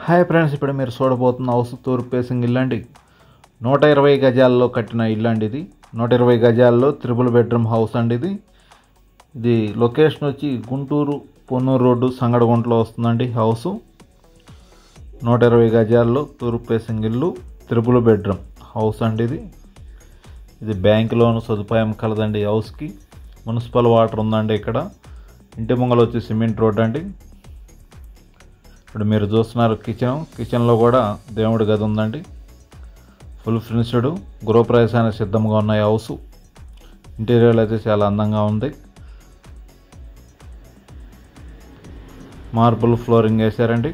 hi friends ఇప్పుడు మీరు చూడబోతున్న house తూర్పు ఫేసింగ్ ఇల్లు అండి నూట ఇరవై గజాల్లో కట్టిన ఇల్లు అండి ఇది నూట ఇరవై గజాల్లో త్రిబుల్ బెడ్రూమ్ హౌస్ అండి ఇది ఇది లొకేషన్ వచ్చి గుంటూరు పొన్నూరు రోడ్డు సంగడగుంటలో వస్తుందండి హౌసు నూట ఇరవై గజాల్లో తూర్పు ఫేసింగ్ ఇల్లు త్రిబుల్ బెడ్రూమ్ హౌస్ అండి ఇది ఇది బ్యాంక్ లోన్ సదుపాయం కలదండి ఈ హౌస్కి మున్సిపల్ వాటర్ ఉందండి ఇక్కడ ఇంటి ముంగల వచ్చి సిమెంట్ రోడ్ అండి ఇప్పుడు మీరు చూస్తున్నారు కిచెన్ కిచెన్లో కూడా దేవుడి గది ఉందండి ఫుల్ ఫినిష్డ్ గృహప్రవేశానికి సిద్ధంగా ఉన్న ఈ హౌస్ ఇంటీరియర్ అయితే చాలా అందంగా ఉంది మార్బుల్ ఫ్లోరింగ్ వేశారండి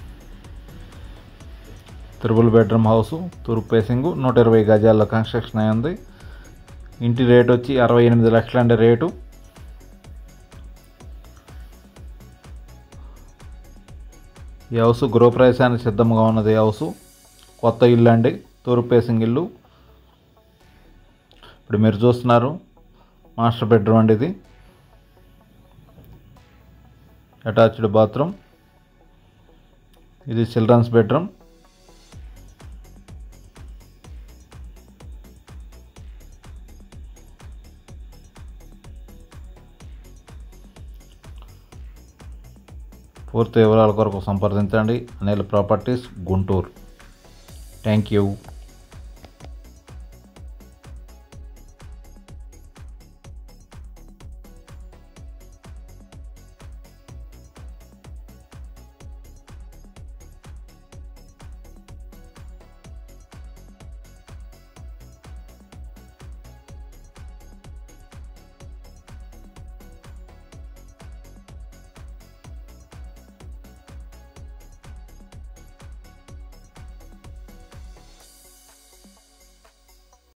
త్రిబుల్ బెడ్రూమ్ హౌస్ తూర్పు ఫేసింగ్ నూట ఇరవై గజాల్లో కన్స్ట్రక్షన్ అయింది ఇంటి రేట్ వచ్చి అరవై ఎనిమిది లక్షలు అండి రేటు ఈ హౌస్ గృహప్రవేశానికి సిద్ధంగా ఉన్నది ఈ హౌస్ కొత్త ఇల్లు అండి తూర్పు ఫేసింగ్ ఇల్లు ఇప్పుడు మీరు చూస్తున్నారు మాస్టర్ బెడ్రూమ్ అండి ఇది అటాచ్డ్ బాత్రూమ్ ఇది చిల్డ్రన్స్ బెడ్రూమ్ పూర్తి వివరాల కొరకు సంప్రదించండి Anil properties Guntur thank you